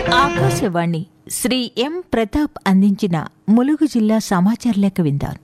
ఆకాశవాణి శ్రీ ఎం ప్రతాప్ అందించిన ములుగు జిల్లా సమాచార లేఖ విందారు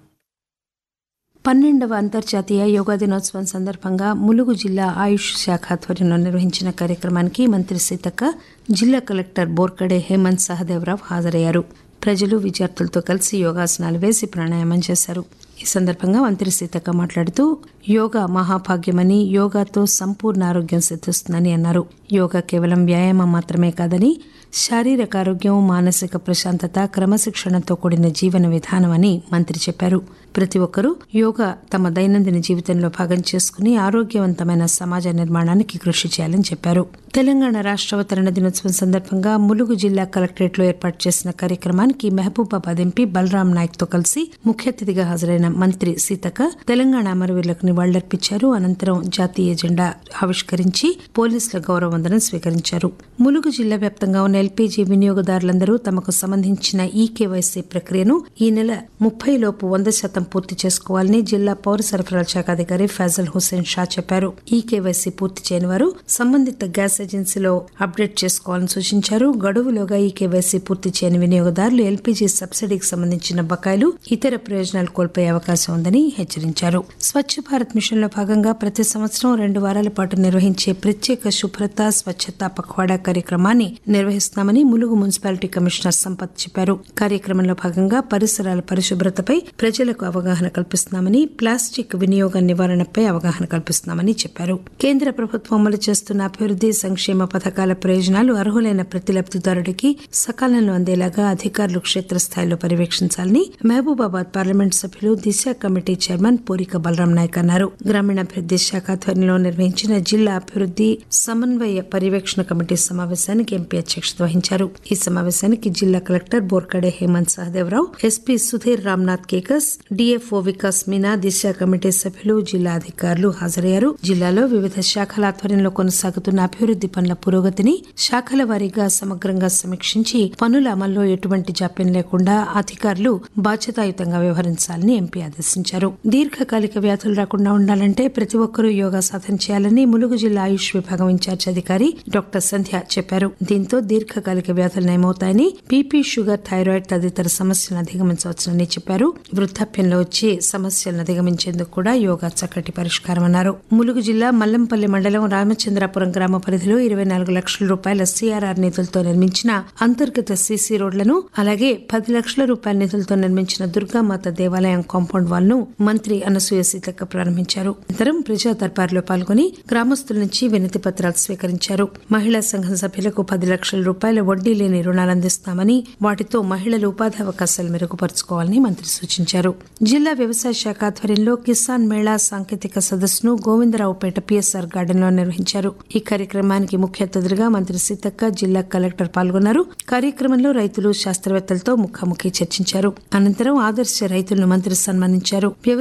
పన్నెండవ అంతర్జాతీయ యోగా దినోత్సవం సందర్భంగా ములుగు జిల్లా ఆయుష్ శాఖ ఆధ్వర్యంలో నిర్వహించిన కార్యక్రమానికి మంత్రి సీతక్క జిల్లా కలెక్టర్ బోర్కడే హేమంత్ సహదేవరావు హాజరయ్యారు ప్రజలు విద్యార్థులతో కలిసి యోగాసనాలు వేసి ప్రాణాయామం చేశారు ఈ సందర్భంగా మంత్రి సీతక్క మాట్లాడుతూ యోగా మహాభాగ్యమని యోగాతో సంపూర్ణ ఆరోగ్యం సిద్ధిస్తుందని అన్నారు యోగా కేవలం వ్యాయామం మాత్రమే కాదని శారీరక ఆరోగ్యం మానసిక ప్రశాంతత క్రమశిక్షణతో కూడిన జీవన విధానం అని మంత్రి చెప్పారు ప్రతి ఒక్కరూ యోగా తమ దైనందిన జీవితంలో భాగం చేసుకుని ఆరోగ్యవంతమైన సమాజ నిర్మాణానికి కృషి చేయాలని చెప్పారు తెలంగాణ రాష్ట్ర అవతరణ దినోత్సవం సందర్భంగా ములుగు జిల్లా కలెక్టరేట్ లో ఏర్పాటు చేసిన కార్యక్రమానికి మహబూబాబాద్ ఎంపీ బలరాం నాయక్ తో కలిసి ముఖ్య అతిథిగా హాజరైన మంత్రి సీతక్క తెలంగాణ అమరవీరులకు నివాళులర్పించారు అనంతరం జాతీయ జెండా ఆవిష్కరించి పోలీసుల గౌరవ వందనం స్వీకరించారు ములుగు జిల్లా వ్యాప్తంగా ఉన్న ఎల్పీజీ వినియోగదారులందరూ తమకు సంబంధించిన ఈ కేవైసీ ప్రక్రియను ఈ నెల ముప్పై లోపు వంద శాతం పూర్తి చేసుకోవాలని జిల్లా పౌర సరఫరాల శాఖ అధికారి ఫైజల్ హుస్సేన్ షా చెప్పారు ఈ కేవైసీ పూర్తి చేయని వారు సంబంధిత గ్యాస్ ఏజెన్సీలో అప్డేట్ చేసుకోవాలని సూచించారు గడువులోగా ఈ కేవైసీ పూర్తి చేయని వినియోగదారులు ఎల్పీజీ సబ్సిడీకి సంబంధించిన బకాయిలు ఇతర ప్రయోజనాలు కోల్పోయే అవకాశం ఉందని హెచ్చరించారు స్వచ్ఛ భారత్ మిషన్ లో భాగంగా ప్రతి సంవత్సరం రెండు వారాల పాటు నిర్వహించే ప్రత్యేక శుభ్రత స్వచ్ఛత పఖ్వాడా కార్యక్రమాన్ని నిర్వహిస్తున్నామని ములుగు మున్సిపాలిటీ కమిషనర్ సంపత్ చెప్పారు కార్యక్రమంలో భాగంగా పరిసరాల పరిశుభ్రతపై ప్రజలకు అవగాహన కల్పిస్తున్నామని ప్లాస్టిక్ వినియోగ నివారణపై అవగాహన కల్పిస్తున్నామని చెప్పారు కేంద్ర ప్రభుత్వం అమలు చేస్తున్న అభివృద్ది సంక్షేమ పథకాల ప్రయోజనాలు అర్హులైన ప్రతి లబ్దిదారుడికి సకాలంలో అందేలాగా అధికారులు క్షేత్రస్థాయిలో పర్యవేక్షించాలని మహబూబాబాద్ పార్లమెంట్ సభ్యులు దిశ కమిటీ చైర్మన్ పూరిక బలరాం నాయక్ అన్నారు గ్రామీణాభివృద్ది శాఖ ఆధ్వర్యంలో నిర్వహించిన జిల్లా అభివృద్ది సమన్వయ పర్యవేక్షణ కమిటీ సమావేశానికి ఎంపీ అధ్యక్షత వహించారు ఈ సమావేశానికి జిల్లా collector Borkade Hemant Sahadevrao SP Sudhir Ramnath Kekan DFO Vikas Meena Disha committee సభ్యులు జిల్లా అధికారులు హాజరయ్యారు జిల్లాలో వివిధ శాఖల ఆధ్వర్యంలో కొనసాగుతున్న అభివృద్ది పనుల పురోగతిని శాఖల వారీగా సమగ్రంగా సమీక్షించి పనుల అమల్లో ఎటువంటి జాప్యం లేకుండా అధికారులు బాధ్యతాయుతంగా వ్యవహరించాలని ఎంపీ ఆదేశించారు దీర్ఘకాలిక వ్యాధులు రాకుండా ఉండాలంటే ప్రతి ఒక్కరూ యోగా సాధన చేయాలని ములుగు జిల్లా ఆయుష్ విభాగం ఇన్ఛార్జ్ అధికారి డాక్టర్ సంధ్య చెప్పారు దీంతో దీర్ఘకాలిక వ్యాధులు నయమవుతాయని బీపీ షుగర్ థైరాయిడ్ తదితర సమస్యలను అధిగమించవచ్చునని చెప్పారు వృద్ధాప్యంలో వచ్చే సమస్యలను అధిగమించేందుకు కూడా యోగా చక్కటి పరిష్కారం అన్నారు ములుగు జిల్లా మల్లంపల్లి మండలం రామచంద్రాపురం గ్రామ పరిధిలో ఇరవై నాలుగు లక్షల రూపాయల సిఆర్ఆర్ నిధులతో నిర్మించిన అంతర్గత సీసీ రోడ్లను అలాగే పది లక్షల రూపాయల నిధులతో నిర్మించిన దుర్గామాత దేవాలయం కాంపౌండ్ వాల్ ను మంత్రి అనసూయ సీతక్క ప్రారంభించారు అనంతరం ప్రజా దర్బార్లో పాల్గొని గ్రామస్తుల నుంచి వినతి పత్రాలు స్వీకరించారు మహిళా సంఘం సభ్యులకు పది లక్షల రూపాయల వడ్డీ లేని రుణాలు అందిస్తామని వాటితో మహిళలు ఉపాధి అవకాశాలు మెరుగుపరుచుకోవాలని మంత్రి సూచించారు జిల్లా వ్యవసాయ శాఖ ఆధ్వర్యంలో కిసాన్ మేళా సాంకేతిక సదస్సును గోవిందరావుపేట పిఎస్ఆర్ గార్డెన్ లో నిర్వహించారు ఈ కార్యక్రమానికి ముఖ్య అతిథులుగా మంత్రి సీతక్క జిల్లా కలెక్టర్ పాల్గొన్నారు కార్యక్రమంలో రైతులు శాస్త్రవేత్తలతో ముఖాముఖి చర్చించారు అనంతరం ఆదర్శ రైతులను మంత్రి సన్మానించారు